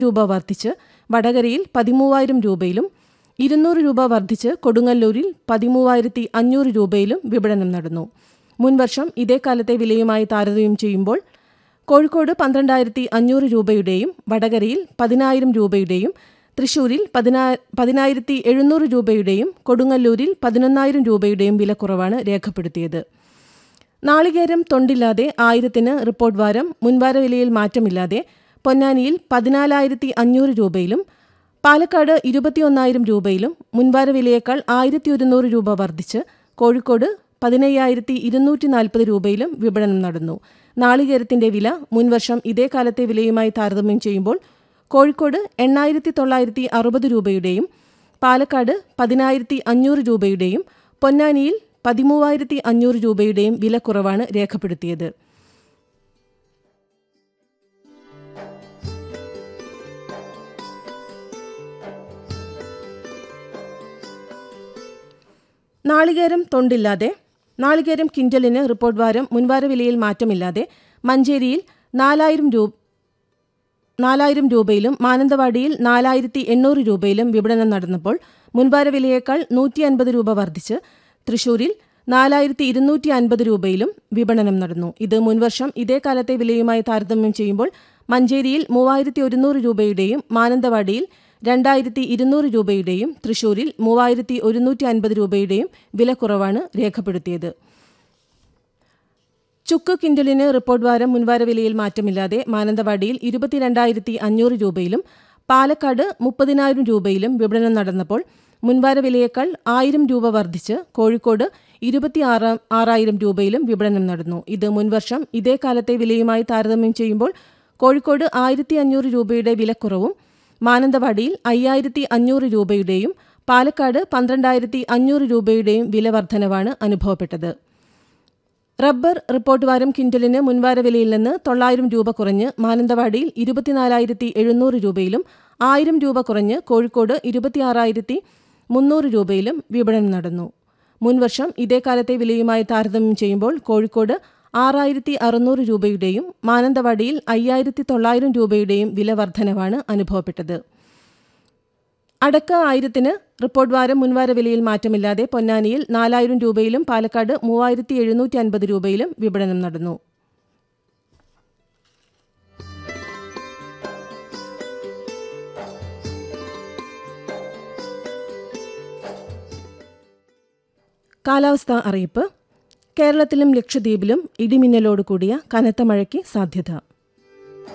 രൂപ വർദ്ധിച്ച് വടകരയിൽ പതിമൂവായിരം രൂപയിലും ഇരുന്നൂറ് രൂപ വർദ്ധിച്ച് കൊടുങ്ങല്ലൂരിൽ പതിമൂവായിരത്തി അഞ്ഞൂറ് രൂപയിലും വിപണനം നടന്നു മുൻവർഷം ഇതേ കാലത്തെ വിലയുമായി താരതമ്യം ചെയ്യുമ്പോൾ കോഴിക്കോട് പന്ത്രണ്ടായിരത്തി അഞ്ഞൂറ് രൂപയുടെയും വടകരയിൽ പതിനായിരം രൂപയുടെയും തൃശൂരിൽ പതിനാ പതിനായിരത്തി എഴുന്നൂറ് രൂപയുടെയും കൊടുങ്ങല്ലൂരിൽ പതിനൊന്നായിരം രൂപയുടെയും വിലക്കുറവാണ് രേഖപ്പെടുത്തിയത് നാളികേരം തൊണ്ടില്ലാതെ ആയിരത്തിന് റിപ്പോർട്ട് വാരം മുൻവാര വിലയിൽ മാറ്റമില്ലാതെ പൊന്നാനിയിൽ പതിനാലായിരത്തി അഞ്ഞൂറ് രൂപയിലും പാലക്കാട് ഇരുപത്തിയൊന്നായിരം രൂപയിലും മുൻവാര വിലയേക്കാൾ ആയിരത്തി ഒരുന്നൂറ് രൂപ വർദ്ധിച്ച് കോഴിക്കോട് പതിനയ്യായിരത്തി ഇരുന്നൂറ്റി നാൽപ്പത് രൂപയിലും വിപണനം നടന്നു നാളികേരത്തിന്റെ വില മുൻവർഷം ഇതേ കാലത്തെ വിലയുമായി താരതമ്യം ചെയ്യുമ്പോൾ കോഴിക്കോട് എണ്ണായിരത്തി തൊള്ളായിരത്തി അറുപത് രൂപയുടെയും പാലക്കാട് പതിനായിരത്തി അഞ്ഞൂറ് രൂപയുടെയും പൊന്നാനിയിൽ പതിമൂവായിരത്തി അഞ്ഞൂറ് രൂപയുടെയും വിലക്കുറവാണ് രേഖപ്പെടുത്തിയത് നാളികേരം തൊണ്ടില്ലാതെ നാളികേരം കിൻഡലിന് റിപ്പോർട്ട് വാരം മുൻവാര വിലയിൽ മാറ്റമില്ലാതെ മഞ്ചേരിയിൽ നാലായിരം രൂപ നാലായിരം രൂപയിലും മാനന്തവാടിയിൽ നാലായിരത്തി എണ്ണൂറ് രൂപയിലും വിപണനം നടന്നപ്പോൾ മുൻവാര വിലയേക്കാൾ നൂറ്റി അൻപത് രൂപ വർദ്ധിച്ച് തൃശൂരിൽ നാലായിരത്തി ഇരുന്നൂറ്റി അൻപത് രൂപയിലും വിപണനം നടന്നു ഇത് മുൻവർഷം ഇതേ കാലത്തെ വിലയുമായി താരതമ്യം ചെയ്യുമ്പോൾ മഞ്ചേരിയിൽ മൂവായിരത്തി ഒരുന്നൂറ് രൂപയുടെയും മാനന്തവാടിയിൽ രണ്ടായിരത്തി ഇരുന്നൂറ് രൂപയുടെയും തൃശൂരിൽ മൂവായിരത്തി ഒരുന്നൂറ്റി അൻപത് രൂപയുടെയും വിലക്കുറവാണ് രേഖപ്പെടുത്തിയത് ചുക്ക് കിൻഡലിന് റിപ്പോർട്ട് വാരം മുൻവാര വിലയിൽ മാറ്റമില്ലാതെ മാനന്തവാടിയിൽ ഇരുപത്തിരണ്ടായിരത്തി അഞ്ഞൂറ് രൂപയിലും പാലക്കാട് മുപ്പതിനായിരം രൂപയിലും വിപണനം നടന്നപ്പോൾ മുൻവാര വിലയേക്കാൾ ആയിരം രൂപ വർദ്ധിച്ച് കോഴിക്കോട് ഇരുപത്തിയാറ് ആറായിരം രൂപയിലും വിപണനം നടന്നു ഇത് മുൻവർഷം ഇതേ കാലത്തെ വിലയുമായി താരതമ്യം ചെയ്യുമ്പോൾ കോഴിക്കോട് ആയിരത്തി അഞ്ഞൂറ് രൂപയുടെ വിലക്കുറവും മാനന്തവാടിയിൽ അയ്യായിരത്തി അഞ്ഞൂറ് രൂപയുടെയും പാലക്കാട് പന്ത്രണ്ടായിരത്തി അഞ്ഞൂറ് രൂപയുടെയും വില വർധനവാണ് അനുഭവപ്പെട്ടത് റബ്ബർ റിപ്പോർട്ട് വാരം ക്വിന്റലിന് മുൻവാര വിലയിൽ നിന്ന് തൊള്ളായിരം രൂപ കുറഞ്ഞ് മാനന്തവാടിയിൽ ഇരുപത്തിനാലായിരത്തി എഴുന്നൂറ് രൂപയിലും ആയിരം രൂപ കുറഞ്ഞ് കോഴിക്കോട് ഇരുപത്തിയാറായിരത്തി മുന്നൂറ് രൂപയിലും വിപണനം നടന്നു മുൻവർഷം ഇതേ കാലത്തെ വിലയുമായി താരതമ്യം ചെയ്യുമ്പോൾ കോഴിക്കോട് ആറായിരത്തി അറുന്നൂറ് രൂപയുടെയും മാനന്തവാടിയിൽ അയ്യായിരത്തി തൊള്ളായിരം രൂപയുടെയും വില വർധനവാണ് അനുഭവപ്പെട്ടത് അടക്ക ആയിരത്തിന് റിപ്പോർട്ട് വാരം മുൻവാര വിലയിൽ മാറ്റമില്ലാതെ പൊന്നാനിയിൽ നാലായിരം രൂപയിലും പാലക്കാട് മൂവായിരത്തി എഴുന്നൂറ്റി അൻപത് രൂപയിലും വിപണനം നടന്നു കാലാവസ്ഥാ അറിയിപ്പ് കേരളത്തിലും ലക്ഷദ്വീപിലും ഇടിമിന്നലോട് കൂടിയ കനത്ത മഴയ്ക്ക് സാധ്യത